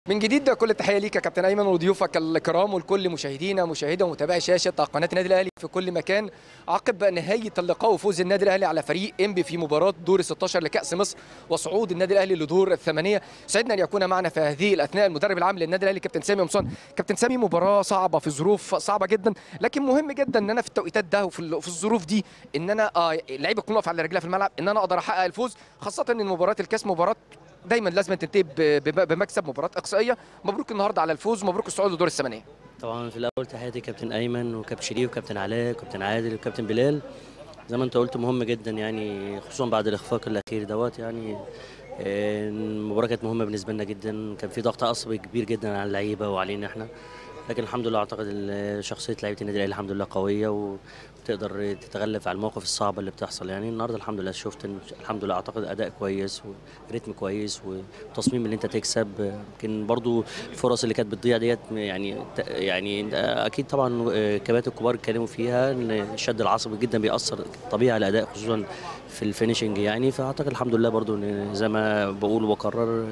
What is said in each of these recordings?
من جديد كل التحيه ليك يا كابتن ايمن وضيوفك الكرام ولكل مشاهدينا مشاهدة ومتابعي شاشه قناه النادي الاهلي في كل مكان عقب نهايه اللقاء وفوز النادي الاهلي على فريق انبي في مباراه دور 16 لكاس مصر وصعود النادي الاهلي لدور الثمانيه سعدنا ان يكون معنا في هذه الاثناء المدرب العام للنادي الاهلي كابتن سامي قمصان كابتن سامي مباراه صعبه في ظروف صعبه جدا لكن مهم جدا ان انا في التوقيتات ده وفي ال- في الظروف دي ان انا اه اللعيبه تكون واقفه على رجلها في الملعب ان انا اقدر احقق الفوز خاصه ان مباراه الكاس مباراه دايما لازم تنتهي ب- ب- بمكسب مباراه اقصائيه مبروك النهارده على الفوز ومبروك الصعود لدور الثمانيه طبعا في الاول تحياتي كابتن ايمن وكابتن شريف وكابتن علاء وكابتن عادل وكابتن بلال زي ما انت قلت مهم جدا يعني خصوصا بعد الاخفاق الاخير دوت يعني آه، المباراه كانت مهمه بالنسبه لنا جدا كان في ضغط عصبي كبير جدا على اللعيبه وعلينا احنا لكن الحمد لله اعتقد ال- شخصيه لعيبه النادي الاهلي الحمد لله قويه وتقدر تتغلب على المواقف الصعبه اللي بتحصل يعني النهارده الحمد لله شفت إن- الحمد لله اعتقد اداء كويس وريتم كويس وتصميم اللي انت تكسب يمكن برضو الفرص اللي كانت بتضيع ديت يعني ت- يعني اكيد طبعا آه، كباتن الكبار اتكلموا فيها ان الشد العصبي جدا بيأثر طبيعي على الاداء خصوصا في الفينيشنج يعني فاعتقد الحمد لله برضو ان زي ما بقول وبكرر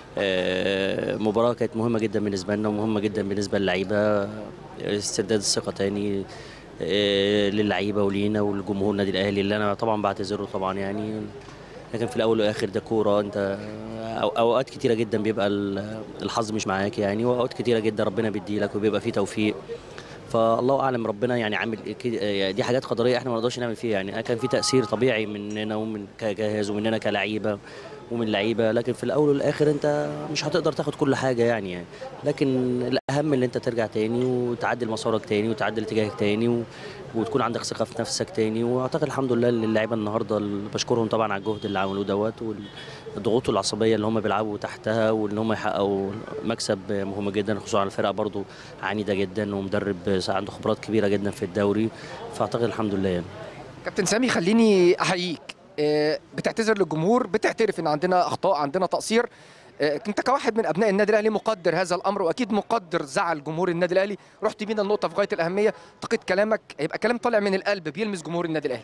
آه، مباراة كانت مهمة جدا بالنسبة لنا ومهمة جدا بالنسبة للعيبة استرداد الثقة تاني آه، للعيبة ولينا ولجمهور النادي الأهلي اللي أنا طبعا بعتذره طبعا يعني لكن في الأول والآخر ده كورة أنت أو- أوقات كتيرة جدا بيبقى ال- الحظ مش معاك يعني وأوقات كتيرة جدا ربنا بيديلك وبيبقى فيه توفيق فالله اعلم ربنا يعني عامل كده- يعني دي حاجات قدريه احنا ما نقدرش نعمل فيها يعني كان في تاثير طبيعي مننا ومن كجهاز ومننا كلعيبه ومن لعيبه لكن في الاول والاخر انت مش هتقدر تاخد كل حاجه يعني, يعني لكن الاهم ان انت ترجع تاني وتعدل مسارك تاني وتعدل اتجاهك تاني و... وتكون عندك ثقه في نفسك تاني واعتقد الحمد لله ان اللعيبه النهارده اللي بشكرهم طبعا على الجهد اللي عملوه دوت والضغوط العصبيه اللي هم بيلعبوا تحتها وان هم يحققوا مكسب مهم جدا خصوصا على الفرقه برضو عنيده جدا ومدرب عنده خبرات كبيره جدا في الدوري فاعتقد الحمد لله يعني. كابتن سامي خليني احييك آه، بتعتذر للجمهور بتعترف ان عندنا اخطاء عندنا تقصير آه، انت كواحد من ابناء النادي الاهلي مقدر هذا الامر واكيد مقدر زعل جمهور النادي الاهلي رحت بينا النقطه في غايه الاهميه اعتقد كلامك هيبقى كلام طالع من القلب بيلمس جمهور النادي الاهلي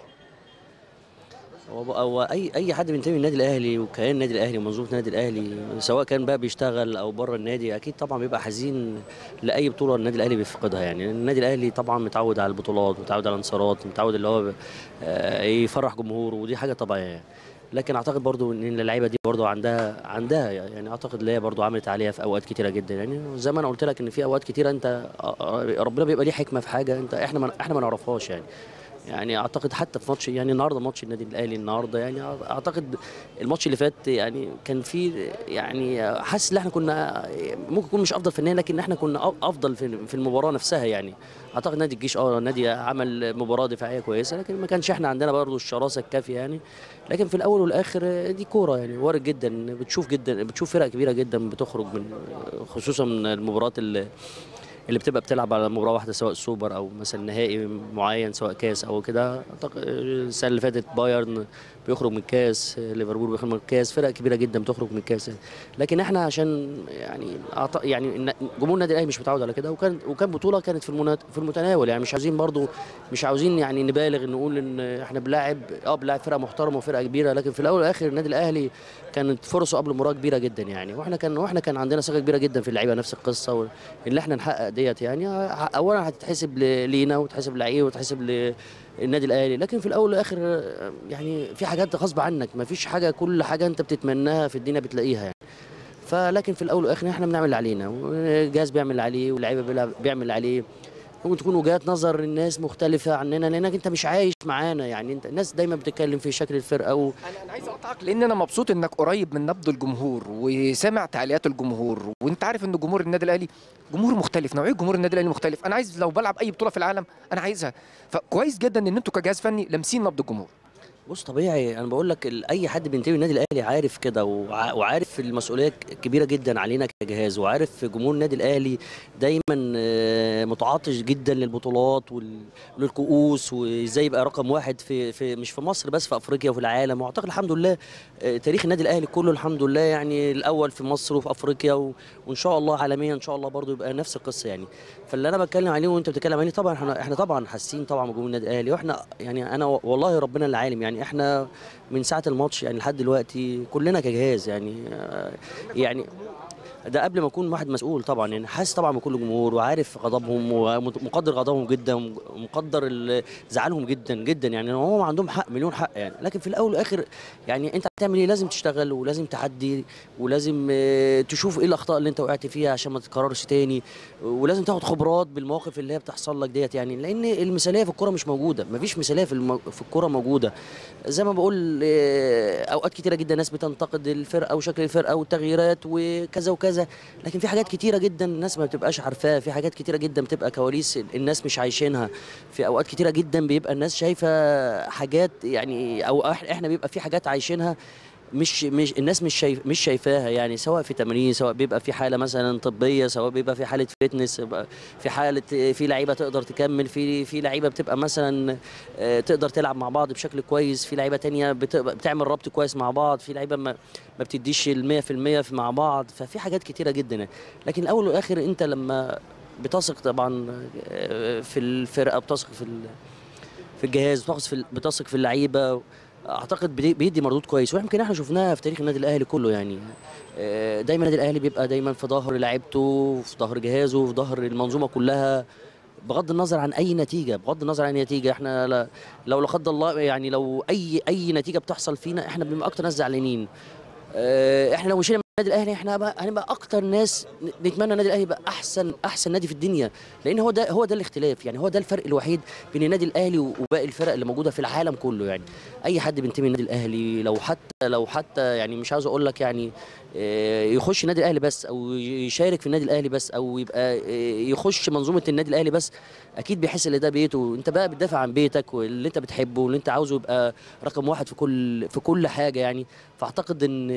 هو هو اي اي حد بينتمي للنادي الاهلي وكيان النادي الاهلي ومنظومه النادي الاهلي سواء كان بقى بيشتغل او بره النادي اكيد طبعا بيبقى حزين لاي بطوله النادي الاهلي بيفقدها يعني النادي الاهلي طبعا متعود على البطولات متعود على الانتصارات متعود اللي هو آه، يفرح جمهوره ودي حاجه طبيعيه يعني. لكن اعتقد برضو ان اللعيبه دي برضو عندها عندها يعني اعتقد اللي هي برضو عملت عليها في اوقات كتيره جدا يعني زي ما انا قلت لك ان في اوقات كتيره انت آه، ربنا بيبقى ليه حكمه في حاجه انت احنا ما احنا ما نعرفهاش يعني يعني اعتقد حتى في ماتش يعني النهارده ماتش النادي الاهلي النهارده يعني اعتقد الماتش اللي فات يعني كان في يعني حاسس ان احنا كنا ممكن يكون مش افضل فنيا لكن احنا كنا أف- افضل في في المباراه نفسها يعني اعتقد نادي الجيش اه نادي عمل مباراه دفاعيه كويسه لكن ما كانش احنا عندنا برضو الشراسه الكافيه يعني لكن في الاول والاخر دي كوره يعني وارد جدا بتشوف جدا بتشوف فرق كبيره جدا بتخرج من خصوصا من المباريات اللي اللي بتبقى بتلعب على مباراه واحده سواء سوبر او مثلا نهائي معين سواء كاس او كده أعتقد السنه اللي فاتت بايرن بيخرج من الكاس ليفربول بيخرج من الكاس فرق كبيره جدا بتخرج من الكاس لكن احنا عشان يعني أعت- يعني إن جمهور النادي الاهلي مش متعود على كده وكان وكان بطوله كانت في المنا- في المتناول يعني مش عايزين برضو مش عاوزين يعني نبالغ نقول ان احنا بنلاعب اه بنلاعب فرقه محترمه وفرقه كبيره لكن في الاول والاخر النادي الاهلي كانت فرصه قبل المباراه كبيره جدا يعني واحنا كان واحنا كان عندنا ثقه كبيره جدا في اللعيبه نفس القصه و- اللي احنا نحقق ديت يعني ه- اولا هتتحسب ل- لينا وتحسب للعيبه وتحسب للنادي الاهلي لكن في الاول والاخر آه، يعني في حاجات غصب عنك ما فيش حاجه كل حاجه انت بتتمناها في الدنيا بتلاقيها يعني فلكن في الاول والاخر احنا بنعمل اللي علينا والجهاز بيعمل اللي عليه واللعيبه بيلعب- بيعمل اللي عليه ممكن تكون وجهات نظر الناس مختلفه عننا لانك انت مش عايش معانا يعني انت الناس دايما بتتكلم في شكل الفرقه و... انا انا عايز اقطعك لان انا مبسوط انك قريب من نبض الجمهور وسامع تعليقات الجمهور وانت عارف ان جمهور النادي الاهلي جمهور مختلف نوعيه جمهور النادي الاهلي مختلف انا عايز لو بلعب اي بطوله في العالم انا عايزها فكويس جدا ان انتوا كجهاز فني لامسين نبض الجمهور بص طبيعي انا بقول لك ال- اي حد بينتمي للنادي الاهلي عارف كده وع- وعارف المسؤوليه ك- كبيره جدا علينا كجهاز وعارف جمهور النادي الاهلي دايما آه، متعاطش جدا للبطولات وال- وللكؤوس وازاي يبقى رقم واحد في, في مش في مصر بس في افريقيا وفي العالم واعتقد الحمد لله آه، تاريخ النادي الاهلي كله الحمد لله يعني الاول في مصر وفي افريقيا و- وان شاء الله عالميا ان شاء الله برضو يبقى نفس القصه يعني فاللي انا بتكلم عليه وانت بتتكلم عليه طبعا احنا احنا طبعا حاسين طبعا بجمهور النادي الاهلي واحنا يعني انا والله ربنا اللي عالم يعني احنا من ساعه الماتش يعني لحد دلوقتي كلنا كجهاز يعني آه، يعني ده قبل ما اكون واحد مسؤول طبعا يعني حاسس طبعا بكل الجمهور وعارف غضبهم ومقدر غضبهم جدا ومقدر ال- زعلهم جدا جدا يعني هم عندهم حق مليون حق يعني لكن في الاول والاخر يعني انت هتعمل ايه لازم تشتغل ولازم تعدي ولازم آه، تشوف ايه الاخطاء اللي انت وقعت فيها عشان ما تتكررش تاني ولازم تاخد خبرات بالمواقف اللي هي بتحصل لك ديت يعني لان المثاليه في الكوره مش موجوده مفيش مثاليه في الم... في الكوره موجوده زي ما بقول آه، اوقات كتيره جدا ناس بتنتقد الفرقه وشكل الفرقه والتغييرات وكذا وكذا لكن في حاجات كتيره جدا الناس ما بتبقاش عارفاها في حاجات كتيره جدا بتبقى كواليس الناس مش عايشينها في اوقات كتيره جدا بيبقى الناس شايفه حاجات يعني او إح- احنا بيبقى في حاجات عايشينها مش مش الناس مش شايف مش شايفاها يعني سواء في تمرين سواء بيبقى في حاله مثلا طبيه سواء بيبقى في حاله فتنس يبقى في حاله في لعيبه تقدر تكمل في في لعيبه بتبقى مثلا آه، تقدر تلعب مع بعض بشكل كويس في لعيبه تانية بتبقى بتعمل ربط كويس مع بعض في لعيبه ما, ما بتديش ال 100% في مع بعض ففي حاجات كتيره جدا يعني. لكن الاول والاخر انت لما بتثق طبعا آه، في الفرقه بتثق في ال- في الجهاز بتثق في ال- بتثق في اللعيبه اعتقد بيدي- بيدي مردود كويس ويمكن احنا شفناها في تاريخ النادي الاهلي كله يعني آه، دايما النادي الاهلي بيبقى دايما في ظهر لعيبته في ظهر جهازه في ظهر المنظومه كلها بغض النظر عن اي نتيجه بغض النظر عن اي نتيجه احنا لا- لو لا قدر الله يعني لو اي اي نتيجه بتحصل فينا احنا بنبقى اكتر ناس زعلانين آه، احنا لو مشينا من النادي الاهلي احنا بقى هنبقى اكتر ناس ن- نتمنى النادي الاهلي يبقى احسن احسن نادي في الدنيا لان هو ده هو ده الاختلاف يعني هو ده الفرق الوحيد بين النادي الاهلي وباقي الفرق اللي موجوده في العالم كله يعني اي حد بينتمي للنادي الاهلي لو حتى لو حتى يعني مش عاوز اقول لك يعني آه، يخش النادي الاهلي بس او يشارك في النادي الاهلي بس او يبقى آه، يخش منظومه النادي الاهلي بس اكيد بيحس ان ده بيته انت بقى بتدافع عن بيتك واللي انت بتحبه واللي انت عاوزه يبقى رقم واحد في كل في كل حاجه يعني فاعتقد ان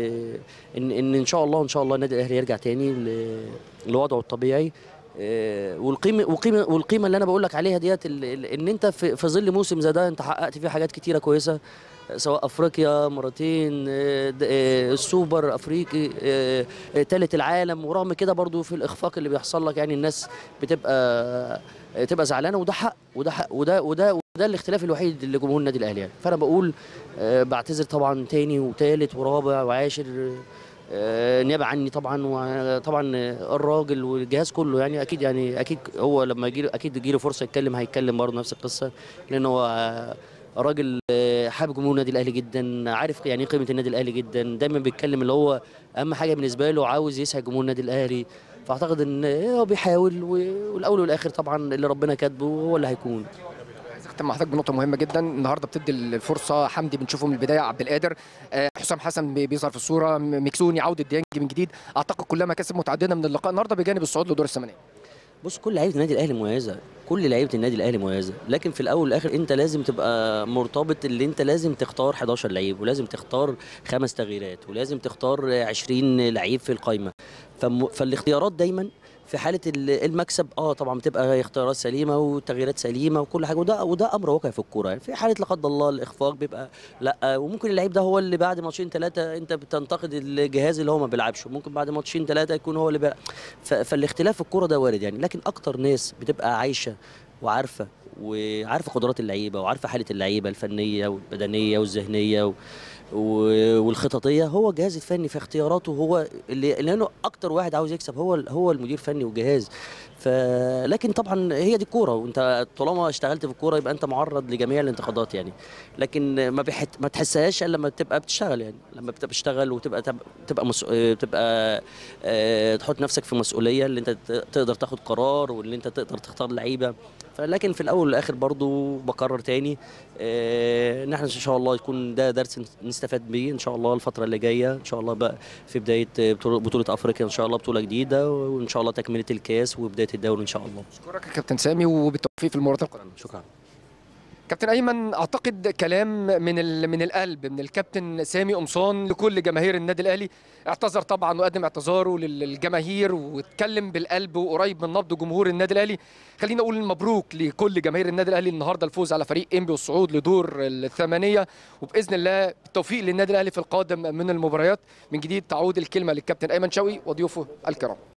ان ان ان شاء الله ان شاء الله النادي الاهلي يرجع تاني ل- لوضعه الطبيعي آه، والقيمه والقيمه والقيمه اللي انا بقول لك عليها ديت ال- ال- ان انت في في ظل موسم زي ده انت حققت فيه حاجات كتيره كويسه آه، سواء افريقيا مرتين آه، د- آه، السوبر افريقي آه، آه، تالت العالم ورغم كده برضو في الاخفاق اللي بيحصل لك يعني الناس بتبقى آه، تبقى زعلانه وده حق وده حق وده وده وده الاختلاف الوحيد اللي جمهور النادي الاهلي يعني فانا بقول آه، بعتذر طبعا تاني وتالت ورابع وعاشر آه، نيابه عني طبعا وطبعا الراجل والجهاز كله يعني اكيد يعني اكيد هو لما يجي اكيد يجي له فرصه يتكلم هيتكلم برضه نفس القصه لان هو آه، راجل آه، حابب جمهور النادي الاهلي جدا عارف يعني ايه قيمه النادي الاهلي جدا دايما بيتكلم اللي هو اهم حاجه بالنسبه له عاوز يسعد جمهور النادي الاهلي فاعتقد ان هو بيحاول و- والاول والاخر طبعا اللي ربنا كاتبه هو اللي هيكون عايز اختم مع حضرتك بنقطه مهمه جدا النهارده بتدي الفرصه حمدي بنشوفه من البدايه عبد القادر آه، حسام حسن بي- بيظهر في الصوره م- مكسوني عوده ديانج من جديد اعتقد كلها مكاسب متعدده من اللقاء النهارده بجانب الصعود لدور الثمانيه بص كل لعيبه النادي الاهلي مميزه كل لعيبه النادي الاهلي مميزه لكن في الاول والاخر انت لازم تبقى مرتبط اللي انت لازم تختار 11 لعيب ولازم تختار خمس تغييرات ولازم تختار 20 لعيب في القايمه فم... فالاختيارات دايما في حاله ال- المكسب اه طبعا بتبقى اختيارات سليمه وتغييرات سليمه وكل حاجه وده وده امر واقع في الكوره يعني في حاله لا قدر الله الاخفاق بيبقى لا وممكن اللعيب ده هو اللي بعد ماتشين ثلاثه انت بتنتقد الجهاز اللي هو ما بيلعبش وممكن بعد ماتشين ثلاثه يكون هو اللي بيلعب ف- فالاختلاف في الكوره ده وارد يعني لكن اكتر ناس بتبقى عايشه وعارفه وعارفه قدرات اللعيبه وعارفه حاله اللعيبه الفنيه والبدنيه والذهنيه و... و- والخططيه هو الجهاز الفني في اختياراته هو اللي لانه اكتر واحد عاوز يكسب هو هو المدير الفني والجهاز ف لكن طبعا هي دي الكوره وانت طالما اشتغلت في الكوره يبقى انت معرض لجميع الانتقادات يعني لكن ما بحت... ما تحسهاش الا لما تبقى بتشتغل يعني لما بتبقى بتشتغل وتبقى تب... تبقى مس... تبقى آه، تحط نفسك في مسؤوليه اللي انت ت- تقدر تاخد قرار واللي انت تقدر تختار لعيبه فلكن في الاول والاخر برضو بكرر تاني آه، ان احنا ان شاء الله يكون ده درس نستفاد بيه ان شاء الله الفتره اللي جايه ان شاء الله بقى في بدايه بطوله بطولة افريقيا ان شاء الله بطوله جديده وان شاء الله تكمله الكاس وبدايه الدوري ان شاء الله اشكرك يا كابتن سامي وبالتوفيق في المباراه القادمه شكرا كابتن ايمن اعتقد كلام من ال- من القلب من الكابتن سامي قمصان لكل جماهير النادي الاهلي اعتذر طبعا وقدم اعتذاره لل- للجماهير واتكلم بالقلب وقريب من نبض جمهور النادي الاهلي خلينا اقول مبروك لكل جماهير النادي الاهلي النهارده الفوز على فريق انبي والصعود لدور الثمانيه وباذن الله بالتوفيق للنادي الاهلي في القادم من المباريات من جديد تعود الكلمه للكابتن ايمن شوقي وضيوفه الكرام